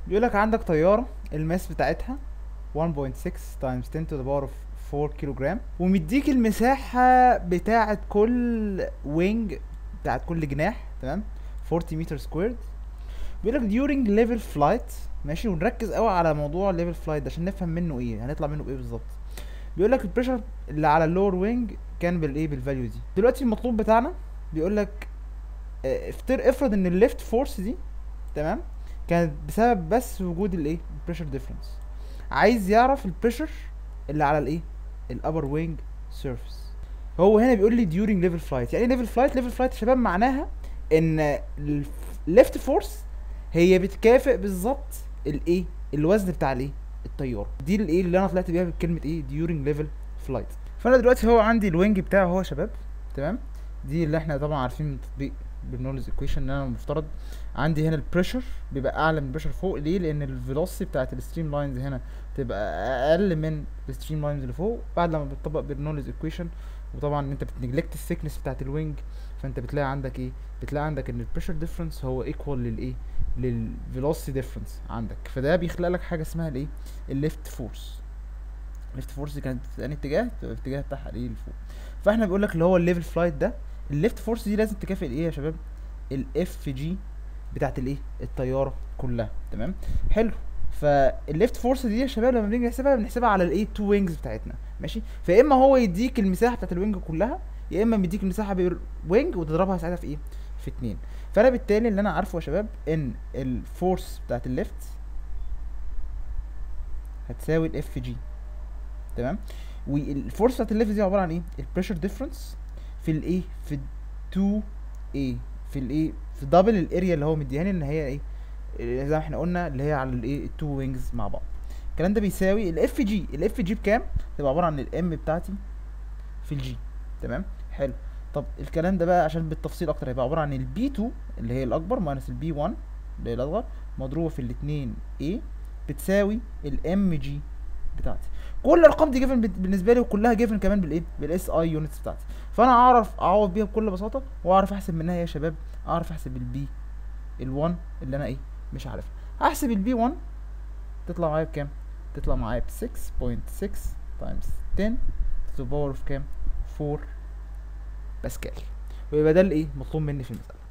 بيقول لك عندك طياره الماس بتاعتها 1.6 times 10 to the power of 4 كيلو جرام ومديك المساحه بتاعه كل وينج بتاعه كل جناح تمام 40 متر سكويرد بيقول لك during level flight ماشي ونركز قوي على موضوع level flight ده عشان نفهم منه ايه هنطلع منه بايه بالظبط بيقول لك البريشر اللي على اللور وينج كان بالايه بالفاليو دي دلوقتي المطلوب بتاعنا بيقول لك اه، افتر افرض ان الليفت فورس دي تمام كانت بسبب بس وجود الايه البريشر ديفرنس عايز يعرف البريشر اللي على الايه الابر وينج سيرفيس هو هنا بيقول لي during level flight يعني ايه level flight level flight يا شباب معناها ان الليفت فورس هي بتكافئ بالظبط الايه الوزن بتاع الايه الطياره دي الايه اللي انا طلعت بيها بكلمه ايه during level flight فانا دلوقتي هو عندي الوينج بتاعه هو يا شباب تمام دي اللي احنا طبعا عارفين من تطبيق برنولز ايكويشن ان انا المفترض عندي هنا البريشر بيبقى اعلى من البريشر فوق ليه لان الفيلوسيتي بتاعت الستريم لاينز هنا تبقى اقل من الستريم لاينز اللي فوق بعد لما بتطبق برنولز ايكويشن وطبعا انت بتنجلكت الثيكنس بتاعت الوينج فانت بتلاقي عندك ايه بتلاقي عندك ان البريشر ديفرنس هو ايكوال للايه للفيلوسيتي ديفرنس عندك فده بيخلق لك حاجه اسمها الايه الليفت فورس الليفت فورس دي كانت في انهي اتجاه تبقى الاتجاه بتاعها ايه لفوق فاحنا بيقول لك اللي هو الليفل فلايت ده الليفت فورس دي لازم تكافئ الايه يا شباب الاف جي بتاعت الايه الطياره كلها تمام حلو فالليفت فورس دي يا شباب لما بنيجي نحسبها بنحسبها على الايه تو وينجز بتاعتنا ماشي فيا اما هو يديك المساحه بتاعت الوينج كلها يا اما بيديك المساحه بالوينج وتضربها ساعتها في ايه في اتنين فانا بالتالي اللي انا عارفه يا شباب ان الفورس بتاعت الليفت هتساوي الاف جي تمام والفورس بتاعت الليفت دي عباره عن ايه البريشر ديفرنس في الايه في 2 ايه في الايه في دبل الاريا اللي هو مديهاني ان هي ايه إيه زي ما احنا قلنا اللي هي على الايه التو وينجز مع بعض الكلام ده بيساوي الاف جي الاف جي بكام تبقى عباره عن الام بتاعتي في الجي تمام حلو طب الكلام ده بقى عشان بالتفصيل اكتر هيبقى عباره عن البي 2 اللي هي الاكبر ماينس البي 1 اللي هي الاصغر مضروبه في الاتنين A بتساوي الام جي بتاعتي كل الارقام دي جيفن بالنسبه لي وكلها جيفن كمان بالايه بالاس اي يونتس بتاعتي فانا اعرف اعوض بيها بكل بساطه واعرف احسب منها يا شباب اعرف احسب البي ال1 اللي انا ايه مش عارفها هحسب البي 1 تطلع معايا بكام تطلع معايا ب 6.6 تايمز 10 to the power of كام 4 باسكال ويبقى ده الايه مطلوب مني في المساله